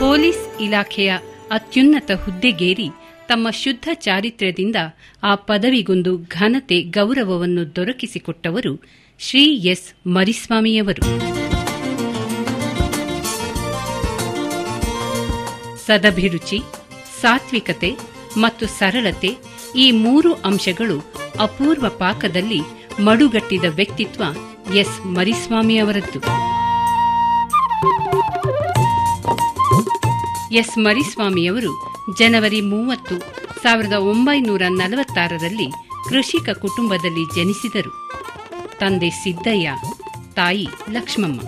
police ಇಲಾಖೆಯ ಅತ್ಯುನ್ನತ ಹುದ್ದೆಗೇರಿ ತಮ್ಮ ಶುದ್ಧ ಚಾರಿತ್ರ್ಯದಿಂದ ಆ ಪದವಿಗೊಂದು ಘನತೆ ಗೌರವವನ್ನು ದೊರಕಿಸಿಕೊಟ್ಟವರು ಶ್ರೀ ಎಸ್ ಮರಿಸ್ವಾಮಿಯವರು ಸದಭಿರುಚಿ ಸಾತ್ವಿಕತೆ ಮತ್ತು ಸರಳತೆ ಈ ಮೂರು ಅಂಶಗಳು ಅಪೂರ್ವ ಪಾಕದಲ್ಲಿ ಮಡುಗಟ್ಟಿದ ವ್ಯಕ್ತಿತ್ವ ಎಸ್ ಮರಿಸ್ವಾಮಿಯವರದ್ದು ಎಸ್ ಮರಿಸ್ವಾಮಿಯವರು ಜನವರಿ ಮೂವತ್ತು ಸಾವಿರದ ಒಂಬೈನೂರ ನಲವತ್ತಾರರಲ್ಲಿ ಕೃಷಿಕ ಕುಟುಂಬದಲ್ಲಿ ಜನಿಸಿದರು ತಂದೆ ಸಿದ್ದಯ್ಯ ತಾಯಿ ಲಕ್ಷ್ಮಮ್ಮ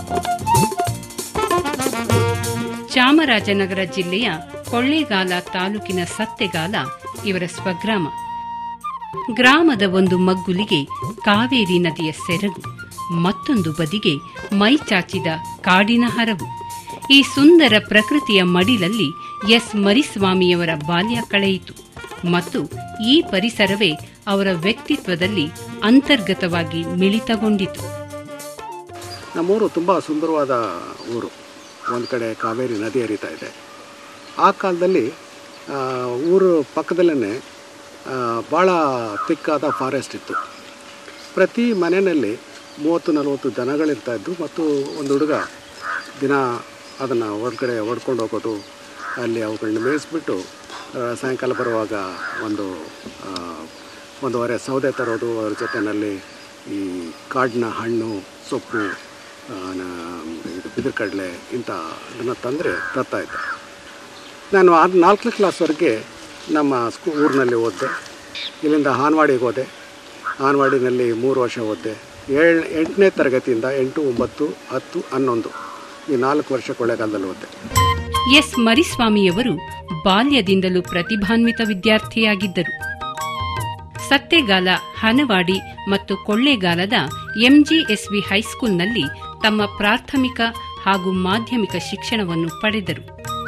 ಚಾಮರಾಜನಗರ ಜಿಲ್ಲೆಯ ಕೊಳ್ಳೇಗಾಲ ತಾಲೂಕಿನ ಸತ್ತೆಗಾಲ ಇವರ ಸ್ವಗ್ರಾಮ ಗ್ರಾಮದ ಒಂದು ಮಗ್ಗುಲಿಗೆ ಕಾವೇರಿ ನದಿಯ ಸೆರಗು ಮತ್ತೊಂದು ಬದಿಗೆ ಮೈ ಚಾಚಿದ ಕಾಡಿನ ಹರವು ಈ ಸುಂದರ ಪ್ರಕೃತಿಯ ಮಡಿಲಲ್ಲಿ ಎಸ್ ಮರಿಸ್ವಾಮಿಯವರ ಬಾಲ್ಯ ಕಳೆಯಿತು ಮತ್ತು ಈ ಪರಿಸರವೇ ಅವರ ವ್ಯಕ್ತಿತ್ವದಲ್ಲಿ ಅಂತರ್ಗತವಾಗಿ ಮಿಳಿತಗೊಂಡಿತು ನಮ್ಮೂರು ತುಂಬ ಸುಂದರವಾದ ಊರು ಒಂದು ಕಡೆ ಕಾವೇರಿ ನದಿ ಹರಿತಾ ಇದೆ ಆ ಕಾಲದಲ್ಲಿ ಆ, ಊರು ಪಕ್ಕದಲ್ಲೇ ಭಾಳ ತಿಕ್ಕಾದ ಫಾರೆಸ್ಟ್ ಇತ್ತು ಪ್ರತಿ ಮನೆಯಲ್ಲಿ ಮೂವತ್ತು ನಲವತ್ತು ದನಗಳಿರ್ತಾಯಿದ್ದು ಮತ್ತು ಒಂದು ಹುಡುಗ ದಿನ ಅದನ್ನು ಹೊರಗಡೆ ಹೊಡ್ಕೊಂಡು ಹೋಗೋದು ಅಲ್ಲಿ ಅವುಗಳನ್ನ ಮೇಯಿಸ್ಬಿಟ್ಟು ಆ, ಸಾಯಂಕಾಲ ಬರುವಾಗ ಒಂದು ಆ, ಒಂದೂವರೆ ಸೌದೆ ತರೋದು ಅದ್ರ ಜೊತೆಯಲ್ಲಿ ಈ ಕಾಡಿನ ಹಣ್ಣು ಸೊಪ್ಪು ಆ, ನ- ಇದು ಬಿದಿರು ಕಡಲೆ ಇಂಥ ಅದನ್ನು ತಂದರೆ ತರ್ತಾಯಿದ್ದೆ ನಾನು ಆರು ನಾಲ್ಕನೇ ಕ್ಲಾಸ್ವರೆಗೆ ನಮ್ಮ ಸ್ಕೂ ಊರಿನಲ್ಲಿ ಓದಿದೆ ಇಲ್ಲಿಂದ ಹಾನವಾಡಿಗೆ ಹೋದೆ ಹಾನವಾಡಿನಲ್ಲಿ ಮೂರು ವರ್ಷ ಓದಿದೆ ಏಳು ಎಂಟನೇ ತರಗತಿಯಿಂದ ಎಂಟು ಒಂಬತ್ತು ಹತ್ತು ಹನ್ನೊಂದು ಈ ನಾಲ್ಕು ವರ್ಷ ಕೊಳ್ಳೇಗಾಲದಲ್ಲಿ ಓದಿದೆ ಎಸ್ ಮರಿಸ್ವಾಮಿಯವರು ಬಾಲ್ಯದಿಂದಲೂ ಪ್ರತಿಭಾನ್ವಿತ ವಿದ್ಯಾರ್ಥಿಯಾಗಿದ್ದರು ಸತ್ತೆಗಾಲ ಹನವಾಡಿ ಮತ್ತು ಕೊಳ್ಳೇಗಾಲದ ಎಂಜಿಎಸ್ವಿ ಹೈಸ್ಕೂಲ್ನಲ್ಲಿ ತಮ್ಮ ಪ್ರಾಥಮಿಕ ಹಾಗೂ ಮಾಧ್ಯಮಿಕ ಶಿಕ್ಷಣವನ್ನು ಪಡೆದರು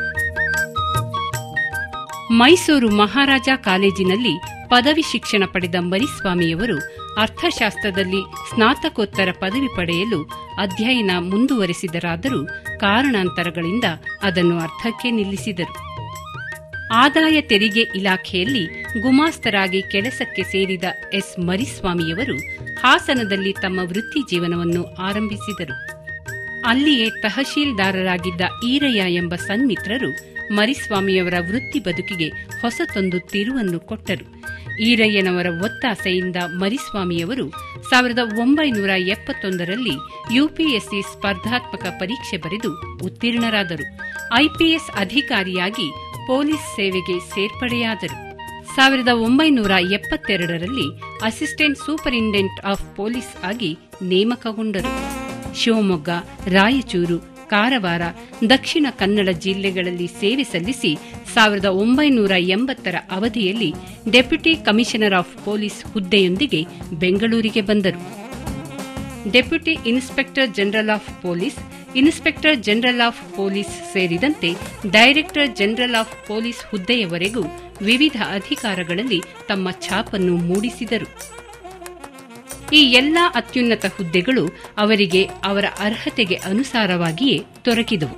ಮೈಸೂರು ಮಹಾರಾಜ ಕಾಲೇಜಿನಲ್ಲಿ ಪದವಿ ಶಿಕ್ಷಣ ಪಡೆದ ಮರಿಸ್ವಾಮಿಯವರು ಅರ್ಥಶಾಸ್ತ್ರದಲ್ಲಿ ಸ್ನಾತಕೋತ್ತರ ಪದವಿ ಪಡೆಯಲು ಅಧ್ಯಯನ ಮುಂದುವರೆಸಿದರಾದರೂ ಕಾರಣಾಂತರಗಳಿಂದ ಅದನ್ನು ಅರ್ಧಕ್ಕೆ ನಿಲ್ಲಿಸಿದರು ಆದಾಯ ತೆರಿಗೆ ಇಲಾಖೆಯಲ್ಲಿ ಗುಮಾಸ್ತರಾಗಿ ಕೆಲಸಕ್ಕೆ ಸೇರಿದ ಎಸ್ ಮರಿಸ್ವಾಮಿಯವರು ಹಾಸನದಲ್ಲಿ ತಮ್ಮ ವೃತ್ತಿ ಜೀವನವನ್ನು ಆರಂಭಿಸಿದರು ಅಲ್ಲಿಯೇ ತಹಶೀಲ್ದಾರರಾಗಿದ್ದ ಈರಯ್ಯ ಎಂಬ ಸನ್ಮಿತ್ರರು ಮರಿಸ್ವಾಮಿಯವರ ವೃತ್ತಿ ಬದುಕಿಗೆ ಹೊಸತೊಂದು ತಿರುವನ್ನು ಕೊಟ್ಟರು ಈರಯ್ಯನವರ ಒತ್ತಾಸೆಯಿಂದ ಮರಿಸ್ವಾಮಿಯವರು ಸಾವಿರದ ಒಂಬೈನೂರ ಎಪ್ಪತ್ತೊಂದರಲ್ಲಿ ಯುಪಿಎಸ್ಸಿ ಸ್ಪರ್ಧಾತ್ಮಕ ಪರೀಕ್ಷೆ ಬರೆದು ಉತ್ತೀರ್ಣರಾದರು ಐಪಿಎಸ್ ಅಧಿಕಾರಿಯಾಗಿ ಪೊಲೀಸ್ ಸೇವೆಗೆ ಸೇರ್ಪಡೆಯಾದರು ಸಾವಿರದ ಒಂಬೈನೂರ ಎಪ್ಪತ್ತೆರಡರಲ್ಲಿ ಅಸಿಸ್ಟೆಂಟ್ ಸೂಪರಿಂಟೆಂಡೆಂಟ್ ಆಫ್ ಪೊಲೀಸ್ ಆಗಿ ನೇಮಕಗೊಂಡರು ಶಿವಮೊಗ್ಗ ರಾಯಚೂರು ಕಾರವಾರ ದಕ್ಷಿಣ ಕನ್ನಡ ಜಿಲ್ಲೆಗಳಲ್ಲಿ ಸೇವೆ ಸಲ್ಲಿಸಿ ಸಾವಿರದ ಒಂಬೈನೂರ ಎಂಬತ್ತರ ಅವಧಿಯಲ್ಲಿ ಡೆಪ್ಯೂಟಿ ಕಮಿಷನರ್ ಆಫ್ ಪೊಲೀಸ್ ಹುದ್ದೆಯೊಂದಿಗೆ ಬೆಂಗಳೂರಿಗೆ ಬಂದರು deputy inspector general of police inspector general of police ಸೇರಿದಂತೆ ಡೈರೆಕ್ಟರ್ ಜನರಲ್ ಆಫ್ ಪೊಲೀಸ್ ಹುದ್ದೆಯವರೆಗೂ ವಿವಿಧ ಅಧಿಕಾರಗಳಲ್ಲಿ ತಮ್ಮ ಛಾಪನ್ನು ಮೂಡಿಸಿದರು ಈ ಎಲ್ಲಾ ಅತ್ಯುನ್ನತ ಹುದ್ದೆಗಳು ಅವರಿಗೆ ಅವರ ಅರ್ಹತೆಗೆ ಅನುಸಾರವಾಗಿಯೇ ದೊರಕಿದವು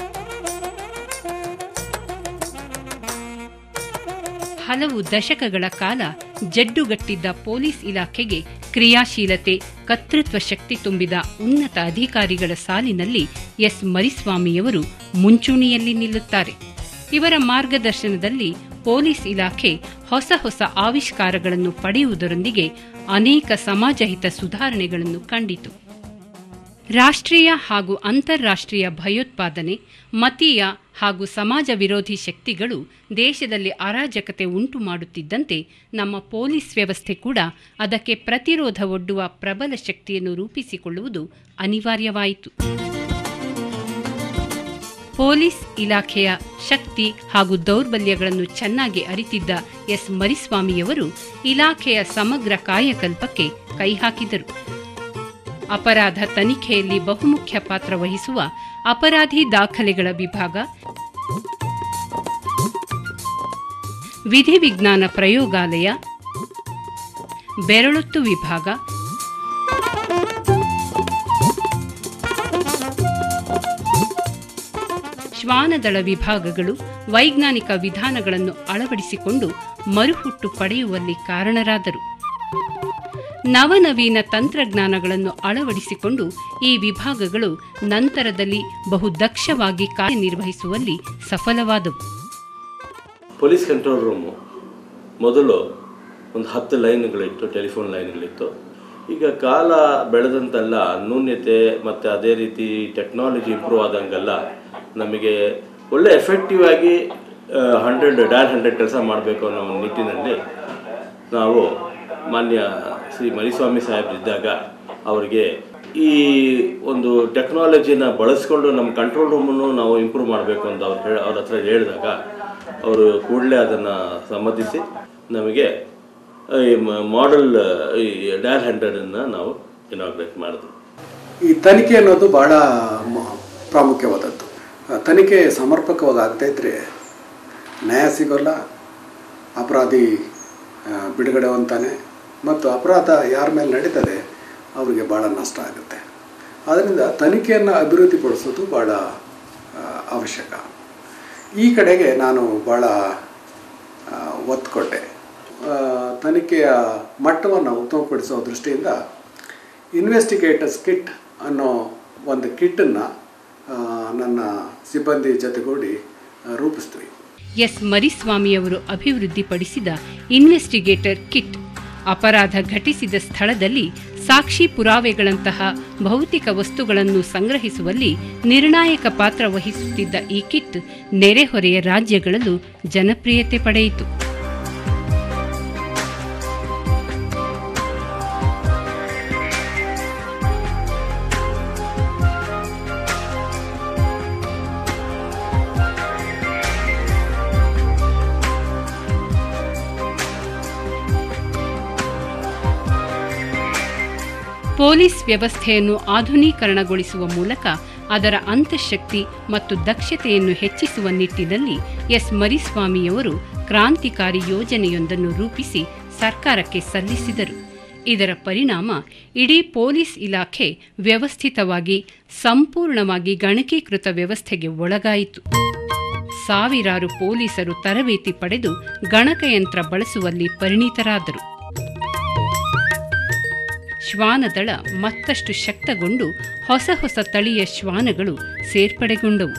ಹಲವು ದಶಕಗಳ ಕಾಲ ಜಡ್ಡುಗಟ್ಟಿದ್ದ ಪೊಲೀಸ್ ಇಲಾಖೆಗೆ ಕ್ರಿಯಾಶೀಲತೆ ಕರ್ತೃತ್ವ ಶಕ್ತಿ ತುಂಬಿದ ಉನ್ನತ ಅಧಿಕಾರಿಗಳ ಸಾಲಿನಲ್ಲಿ ಎಸ್ ಮರಿಸ್ವಾಮಿಯವರು ಮುಂಚೂಣಿಯಲ್ಲಿ ನಿಲ್ಲುತ್ತಾರೆ ಇವರ ಮಾರ್ಗದರ್ಶನದಲ್ಲಿ ಪೊಲೀಸ್ ಇಲಾಖೆ ಹೊಸ ಹೊಸ ಆವಿಷ್ಕಾರಗಳನ್ನು ಪಡೆಯುವುದರೊಂದಿಗೆ ಅನೇಕ ಸಮಾಜಹಿತ ಸುಧಾರಣೆಗಳನ್ನು ಕಂಡಿತು ರಾಷ್ಟ್ರೀಯ ಹಾಗೂ ಅಂತಾರಾಷ್ಟ್ರೀಯ ಭಯೋತ್ಪಾದನೆ ಮತೀಯ ಹಾಗೂ ಸಮಾಜ ವಿರೋಧಿ ಶಕ್ತಿಗಳು ದೇಶದಲ್ಲಿ ಅರಾಜಕತೆ ಉಂಟು ಮಾಡುತ್ತಿದ್ದಂತೆ ನಮ್ಮ ಪೊಲೀಸ್ ವ್ಯವಸ್ಥೆ ಕೂಡ ಅದಕ್ಕೆ ಪ್ರತಿರೋಧ ಒಡ್ಡುವ ಪ್ರಬಲ ಶಕ್ತಿಯನ್ನು ರೂಪಿಸಿಕೊಳ್ಳುವುದು ಅನಿವಾರ್ಯವಾಯಿತು ಪೊಲೀಸ್ ಇಲಾಖೆಯ ಶಕ್ತಿ ಹಾಗೂ ದೌರ್ಬಲ್ಯಗಳನ್ನು ಚೆನ್ನಾಗಿ ಅರಿತಿದ್ದ ಎಸ್ ಮರಿಸ್ವಾಮಿಯವರು ಇಲಾಖೆಯ ಸಮಗ್ರ ಕಾಯಕಲ್ಪಕ್ಕೆ ಕೈ ಹಾಕಿದರು ಅಪರಾಧ ತನಿಖೆಯಲ್ಲಿ ಬಹುಮುಖ್ಯ ಪಾತ್ರ ವಹಿಸುವ ಅಪರಾಧಿ ದಾಖಲೆಗಳ ವಿಭಾಗ ವಿಧಿವಿಜ್ಞಾನ ಪ್ರಯೋಗಾಲಯ ಬೆರಳೊತ್ತು ವಿಭಾಗ ಶ್ವಾನದಳ ವಿಭಾಗಗಳು ವೈಜ್ಞಾನಿಕ ವಿಧಾನಗಳನ್ನು ಅಳವಡಿಸಿಕೊಂಡು ಮರುಹುಟ್ಟು ಪಡೆಯುವಲ್ಲಿ ಕಾರಣರಾದರು ನವನವೀನ ತಂತ್ರಜ್ಞಾನಗಳನ್ನು ಅಳವಡಿಸಿಕೊಂಡು ಈ ವಿಭಾಗಗಳು ನಂತರದಲ್ಲಿ ಬಹುದಕ್ಷವಾಗಿ ಕಾರ್ಯನಿರ್ವಹಿಸುವಲ್ಲಿ ಸಫಲವಾದವು ಪೊಲೀಸ್ ಕಂಟ್ರೋಲ್ ರೂಮು ಮೊದಲು ಒಂದು ಹತ್ತು ಲೈನ್ಗಳಿತ್ತು ಟೆಲಿಫೋನ್ ಲೈನ್ಗಳಿತ್ತು ಈಗ ಕಾಲ ಬೆಳೆದಂತೆಲ್ಲ ನ್ಯೂನ್ಯತೆ ಮತ್ತು ಅದೇ ರೀತಿ ಟೆಕ್ನಾಲಜಿ ಇಂಪ್ರೂವ್ ಆದಂಗೆಲ್ಲ ನಮಗೆ ಒಳ್ಳೆ ಎಫೆಕ್ಟಿವ್ ಆಗಿ ಹಂಡ್ರೆಡ್ ಡಯಲ್ ಹಂಡ್ರೆಡ್ ಕೆಲಸ ಮಾಡಬೇಕು ಅನ್ನೋ ಒಂದು ನಿಟ್ಟಿನಲ್ಲಿ ನಾವು ಮಾನ್ಯ ಶ್ರೀ ಮರಿಸ್ವಾಮಿ ಸಾಹೇಬ್ರಿದ್ದಾಗ ಅವರಿಗೆ ಈ ಒಂದು ಟೆಕ್ನಾಲಜಿನ ಬಳಸ್ಕೊಂಡು ನಮ್ಮ ಕಂಟ್ರೋಲ್ ರೂಮನ್ನು ನಾವು ಇಂಪ್ರೂವ್ ಮಾಡಬೇಕು ಅಂತ ಅವ್ರು ಹೇಳಿ ಅವ್ರ ಹತ್ರ ಹೇಳಿದಾಗ ಅವರು ಕೂಡಲೇ ಅದನ್ನು ಸಮ್ಮತಿಸಿ ನಮಗೆ ಈ ಮಾಡೆಲ್ ಈ ಡಯಲ್ ಹಂಡ್ರೆಡನ್ನು ನಾವು ಇನಾಗ್ರೇಟ್ ಮಾಡಿದ್ವಿ ಈ ತನಿಖೆ ಅನ್ನೋದು ಭಾಳ ಮ- ಪ್ರಾಮುಖ್ಯವಾದದ್ದು ಆ ತನಿಖೆ ಸಮರ್ಪಕವಾಗಿ ಆಗದೇ ಇದ್ದರೆ ನ್ಯಾಯ ಸಿಗೋಲ್ಲ ಅಪರಾಧಿ ಆ, ಬಿಡುಗಡೆ ಹೊಂತಾನೆ ಮತ್ತು ಅಪರಾಧ ಯಾರ ಮೇಲೆ ನಡೀತದೆ ಅವರಿಗೆ ಭಾಳ ನಷ್ಟ ಆಗುತ್ತೆ ಆದ್ದರಿಂದ ತನಿಖೆಯನ್ನು ಅಭಿವೃದ್ಧಿಪಡಿಸೋದು ಭಾಳ ಆ, ಅವಶ್ಯಕ ಈ ಕಡೆಗೆ ನಾನು ಭಾಳ ಆ, ಒತ್ತು ಕೊಟ್ಟೆ ಆ, ತನಿಖೆಯ ಮಟ್ಟವನ್ನು ಉತ್ತಮಪಡಿಸೋ ದೃಷ್ಟಿಯಿಂದ ಇನ್ವೆಸ್ಟಿಗೇಟರ್ಸ್ ಕಿಟ್ ಅನ್ನೋ ಒಂದು ಕಿಟ್ಟನ್ನು ನನ್ನ ಸಿಬ್ಬಂದಿ ಜೊತೆಗೂಡಿ ಆ, ರೂಪಿಸ್ತೀವಿ ಎಸ್ ಮರಿಸ್ವಾಮಿಯವರು ಅಭಿವೃದ್ಧಿಪಡಿಸಿದ ಇನ್ವೆಸ್ಟಿಗೇಟರ್ ಕಿಟ್ ಅಪರಾಧ ಘಟಿಸಿದ ಸ್ಥಳದಲ್ಲಿ ಸಾಕ್ಷಿ ಪುರಾವೆಗಳಂತಹ ಭೌತಿಕ ವಸ್ತುಗಳನ್ನು ಸಂಗ್ರಹಿಸುವಲ್ಲಿ ನಿರ್ಣಾಯಕ ಪಾತ್ರ ವಹಿಸುತ್ತಿದ್ದ ಈ ಕಿಟ್ ನೆರೆಹೊರೆಯ ರಾಜ್ಯಗಳಲ್ಲೂ ಜನಪ್ರಿಯತೆ ಪಡೆಯಿತು ಪೊಲೀಸ್ ವ್ಯವಸ್ಥೆಯನ್ನು ಆಧುನೀಕರಣಗೊಳಿಸುವ ಮೂಲಕ ಅದರ ಅಂತಃಶಕ್ತಿ ಮತ್ತು ದಕ್ಷತೆಯನ್ನು ಹೆಚ್ಚಿಸುವ ನಿಟ್ಟಿನಲ್ಲಿ ಎಸ್ ಮರಿಸ್ವಾಮಿಯವರು ಕ್ರಾಂತಿಕಾರಿ ಯೋಜನೆಯೊಂದನ್ನು ರೂಪಿಸಿ ಸರ್ಕಾರಕ್ಕೆ ಸಲ್ಲಿಸಿದರು ಇದರ ಪರಿಣಾಮ ಇಡೀ ಪೊಲೀಸ್ ಇಲಾಖೆ ವ್ಯವಸ್ಥಿತವಾಗಿ ಸಂಪೂರ್ಣವಾಗಿ ಗಣಕೀಕೃತ ವ್ಯವಸ್ಥೆಗೆ ಒಳಗಾಯಿತು ಸಾವಿರಾರು ಪೊಲೀಸರು ತರಬೇತಿ ಪಡೆದು ಗಣಕಯಂತ್ರ ಬಳಸುವಲ್ಲಿ ಪರಿಣಿತರಾದರು ಶ್ವಾನದಳ ಮತ್ತಷ್ಟು ಶಕ್ತಗೊಂಡು ಹೊಸ ಹೊಸ ತಳಿಯ ಶ್ವಾನಗಳು ಸೇರ್ಪಡೆಗೊಂಡವು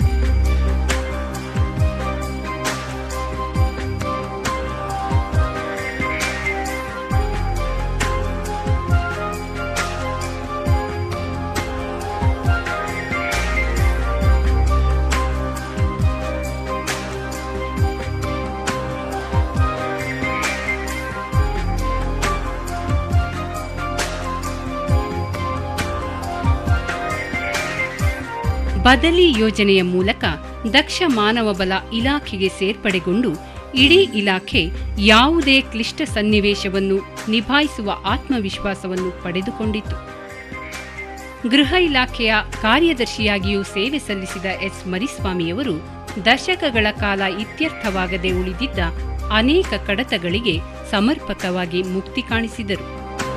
ಬದಲಿ ಯೋಜನೆಯ ಮೂಲಕ ದಕ್ಷ ಮಾನವ ಬಲ ಇಲಾಖೆಗೆ ಸೇರ್ಪಡೆಗೊಂಡು ಇಡೀ ಇಲಾಖೆ ಯಾವುದೇ ಕ್ಲಿಷ್ಟ ಸನ್ನಿವೇಶವನ್ನು ನಿಭಾಯಿಸುವ ಆತ್ಮವಿಶ್ವಾಸವನ್ನು ಪಡೆದುಕೊಂಡಿತು ಗೃಹ ಇಲಾಖೆಯ ಕಾರ್ಯದರ್ಶಿಯಾಗಿಯೂ ಸೇವೆ ಸಲ್ಲಿಸಿದ ಎಸ್ ಮರಿಸ್ವಾಮಿಯವರು ದಶಕಗಳ ಕಾಲ ಇತ್ಯರ್ಥವಾಗದೆ ಉಳಿದಿದ್ದ ಅನೇಕ ಕಡತಗಳಿಗೆ ಸಮರ್ಪಕವಾಗಿ ಮುಕ್ತಿ ಕಾಣಿಸಿದರು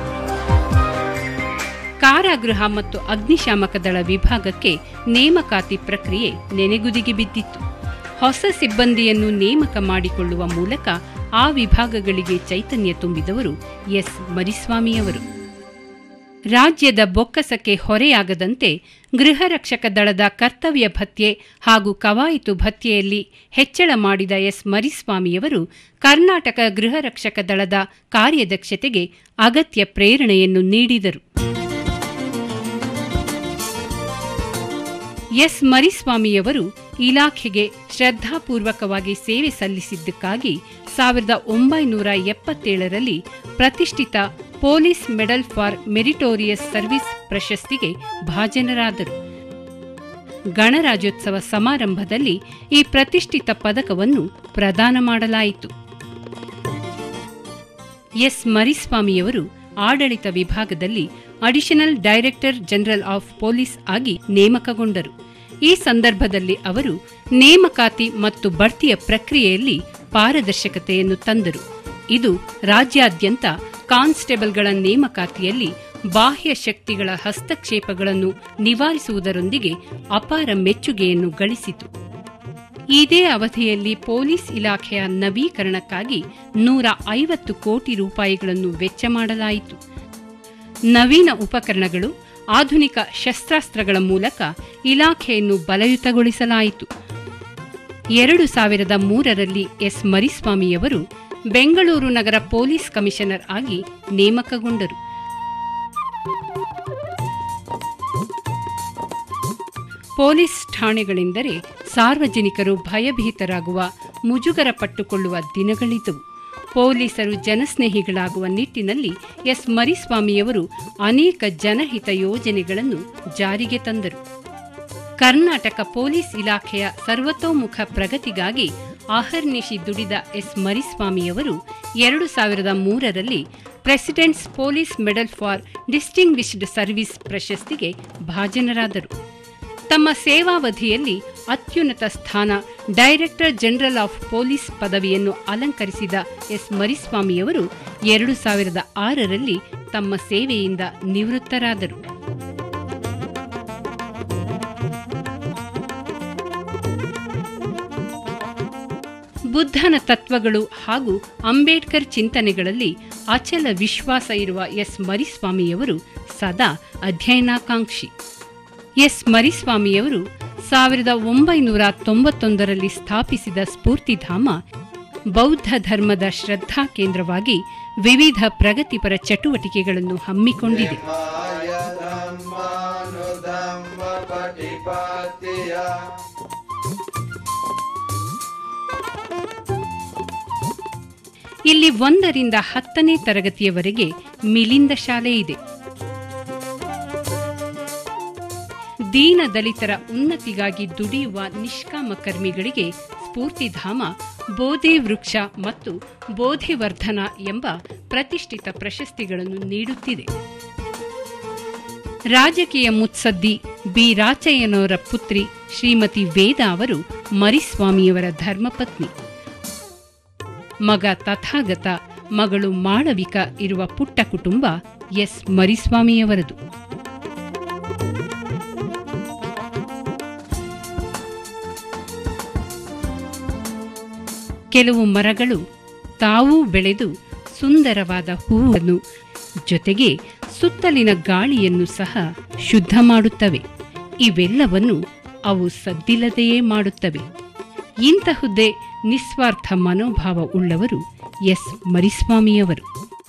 ಕಾರಾಗೃಹ ಮತ್ತು ಅಗ್ನಿಶಾಮಕ ದಳ ವಿಭಾಗಕ್ಕೆ ನೇಮಕಾತಿ ಪ್ರಕ್ರಿಯೆ ನೆನೆಗುದಿಗೆ ಬಿದ್ದಿತ್ತು ಹೊಸ ಸಿಬ್ಬಂದಿಯನ್ನು ನೇಮಕ ಮಾಡಿಕೊಳ್ಳುವ ಮೂಲಕ ಆ ವಿಭಾಗಗಳಿಗೆ ಚೈತನ್ಯ ತುಂಬಿದವರು ಎಸ್ ಮರಿಸ್ವಾಮಿಯವರು ರಾಜ್ಯದ ಬೊಕ್ಕಸಕ್ಕೆ ಹೊರೆಯಾಗದಂತೆ ಗೃಹ ರಕ್ಷಕ ದಳದ ಕರ್ತವ್ಯ ಭತ್ಯೆ ಹಾಗೂ ಕವಾಯಿತು ಭತ್ಯೆಯಲ್ಲಿ ಹೆಚ್ಚಳ ಮಾಡಿದ ಎಸ್ ಮರಿಸ್ವಾಮಿಯವರು ಕರ್ನಾಟಕ ಗೃಹ ರಕ್ಷಕ ದಳದ ಕಾರ್ಯದಕ್ಷತೆಗೆ ಅಗತ್ಯ ಪ್ರೇರಣೆಯನ್ನು ನೀಡಿದರು ಎಸ್ ಮರಿಸ್ವಾಮಿಯವರು ಇಲಾಖೆಗೆ ಶ್ರದ್ಧಾಪೂರ್ವಕವಾಗಿ ಸೇವೆ ಸಲ್ಲಿಸಿದ್ದಕ್ಕಾಗಿ ಸಾವಿರದ ಒಂಬೈನೂರ ಎಪ್ಪತ್ತೇಳರಲ್ಲಿ ಪ್ರತಿಷ್ಠಿತ police medal for meritorious service ಪ್ರಶಸ್ತಿಗೆ ಭಾಜನರಾದರು ಗಣರಾಜ್ಯೋತ್ಸವ ಸಮಾರಂಭದಲ್ಲಿ ಈ ಪ್ರತಿಷ್ಠಿತ ಪದಕವನ್ನು ಪ್ರದಾನ ಮಾಡಲಾಯಿತು ಎಸ್ ಮರಿಸ್ವಾಮಿಯವರು ಆಡಳಿತ ವಿಭಾಗದಲ್ಲಿ additional director general of police ಆಗಿ ನೇಮಕಗೊಂಡರು ಈ ಸಂದರ್ಭದಲ್ಲಿ ಅವರು ನೇಮಕಾತಿ ಮತ್ತು ಬಡ್ತಿಯ ಪ್ರಕ್ರಿಯೆಯಲ್ಲಿ ಪಾರದರ್ಶಕತೆಯನ್ನು ತಂದರು ಇದು ರಾಜ್ಯಾದ್ಯಂತ ಕಾನ್ಸ್ಟೇಬಲ್ಗಳ ನೇಮಕಾತಿಯಲ್ಲಿ ಬಾಹ್ಯ ಶಕ್ತಿಗಳ ಹಸ್ತಕ್ಷೇಪಗಳನ್ನು ನಿವಾರಿಸುವುದರೊಂದಿಗೆ ಅಪಾರ ಮೆಚ್ಚುಗೆಯನ್ನು ಗಳಿಸಿತು ಇದೇ ಅವಧಿಯಲ್ಲಿ ಪೊಲೀಸ್ ಇಲಾಖೆಯ ನವೀಕರಣಕ್ಕಾಗಿ ನೂರ ಐವತ್ತು ಕೋಟಿ ರೂಪಾಯಿಗಳನ್ನು ವೆಚ್ಚ ಮಾಡಲಾಯಿತು ನವೀನ ಉಪಕರಣಗಳು ಆಧುನಿಕ ಶಸ್ತ್ರಾಸ್ತ್ರಗಳ ಮೂಲಕ ಇಲಾಖೆಯನ್ನು ಬಲಯುತಗೊಳಿಸಲಾಯಿತು ಎರಡು ಸಾವಿರದ ಮೂರರಲ್ಲಿ ಎಸ್ ಮರಿಸ್ವಾಮಿಯವರು ಬೆಂಗಳೂರು ನಗರ ಪೊಲೀಸ್ ಕಮಿಷನರ್ ಆಗಿ ನೇಮಕಗೊಂಡರು ಪೊಲೀಸ್ ಠಾಣೆಗಳೆಂದರೆ ಸಾರ್ವಜನಿಕರು ಭಯಭೀತರಾಗುವ ಮುಜುಗರ ಪಟ್ಟುಕೊಳ್ಳುವ ದಿನಗಳಿದ್ದವು ಪೊಲೀಸರು ಜನಸ್ನೇಹಿಗಳಾಗುವ ನಿಟ್ಟಿನಲ್ಲಿ ಎಸ್ ಮರಿಸ್ವಾಮಿಯವರು ಅನೇಕ ಜನಹಿತ ಯೋಜನೆಗಳನ್ನು ಜಾರಿಗೆ ತಂದರು ಕರ್ನಾಟಕ ಪೊಲೀಸ್ ಇಲಾಖೆಯ ಸರ್ವತೋಮುಖ ಪ್ರಗತಿಗಾಗಿ ಅಹರ್ನಿಶಿ ದುಡಿದ ಎಸ್ ಮರಿಸ್ವಾಮಿಯವರು ಎರಡು ಸಾವಿರದ ಮೂರರಲ್ಲಿ president's police medal for distinguished service ಪ್ರಶಸ್ತಿಗೆ ಭಾಜನರಾದರು ತಮ್ಮ ಸೇವಾವಧಿಯಲ್ಲಿ ಅತ್ಯುನ್ನತ ಸ್ಥಾನ ಡೈರೆಕ್ಟರ್ ಜನರಲ್ ಆಫ್ ಪೊಲೀಸ್ ಪದವಿಯನ್ನು ಅಲಂಕರಿಸಿದ ಎಸ್ ಮರಿಸ್ವಾಮಿಯವರು ಎರಡು ಸಾವಿರದ ಆರರಲ್ಲಿ ತಮ್ಮ ಸೇವೆಯಿಂದ ನಿವೃತ್ತರಾದರು ಬುದ್ಧನ ತತ್ವಗಳು ಹಾಗೂ ಅಂಬೇಡ್ಕರ್ ಚಿಂತನೆಗಳಲ್ಲಿ ಅಚಲ ವಿಶ್ವಾಸ ಇರುವ ಎಸ್ ಮರಿಸ್ವಾಮಿಯವರು ಸದಾ ಅಧ್ಯಯನಾಕಾಂಕ್ಷಿ ಎಸ್ ಮರಿಸ್ವಾಮಿಯವರು ಸಾವಿರದ ಒಂಬೈನೂರ ತೊಂಬತ್ತೊಂದರಲ್ಲಿ ಸ್ಥಾಪಿಸಿದ ಸ್ಫೂರ್ತಿಧಾಮ ಬೌದ್ಧ ಧರ್ಮದ ಶ್ರದ್ಧಾ ಕೇಂದ್ರವಾಗಿ ವಿವಿಧ ಪ್ರಗತಿಪರ ಚಟುವಟಿಕೆಗಳನ್ನು ಹಮ್ಮಿಕೊಂಡಿದೆ ಇಲ್ಲಿ ಒಂದರಿಂದ ಹತ್ತನೇ ತರಗತಿಯವರೆಗೆ ಮಿಲಿಂದ ಶಾಲೆ ಇದೆ ದೀನ ದಲಿತರ ಉನ್ನತಿಗಾಗಿ ದುಡಿಯುವ ನಿಷ್ಕಾಮ ಕರ್ಮಿಗಳಿಗೆ ಸ್ಫೂರ್ತಿಧಾಮ ಬೋಧಿ ವೃಕ್ಷ ಮತ್ತು ಬೋಧಿವರ್ಧನ ಎಂಬ ಪ್ರತಿಷ್ಠಿತ ಪ್ರಶಸ್ತಿಗಳನ್ನು ನೀಡುತ್ತಿದೆ ರಾಜಕೀಯ ಮುತ್ಸದ್ದಿ ಬಿ ರಾಚಯ್ಯನವರ ಪುತ್ರಿ ಶ್ರೀಮತಿ ವೇದ ಅವರು ಮರಿಸ್ವಾಮಿಯವರ ಧರ್ಮಪತ್ನಿ ಮಗ ತಥಾಗತ ಮಗಳು ಮಾಳವಿಕ ಇರುವ ಪುಟ್ಟ ಕುಟುಂಬ ಎಸ್ ಮರಿಸ್ವಾಮಿಯವರದು ಕೆಲವು ಮರಗಳು ತಾವೂ ಬೆಳೆದು ಸುಂದರವಾದ ಹೂವನ್ನು ಜೊತೆಗೆ ಸುತ್ತಲಿನ ಗಾಳಿಯನ್ನು ಸಹ ಶುದ್ಧ ಮಾಡುತ್ತವೆ ಇವೆಲ್ಲವನ್ನು ಅವು ಸದ್ದಿಲ್ಲದೆಯೇ ಮಾಡುತ್ತವೆ ಇಂತಹುದೇ ನಿಸ್ವಾರ್ಥ ಮನೋಭಾವ ಉಳ್ಳವರು ಎಸ್ ಮರಿಸ್ವಾಮಿಯವರು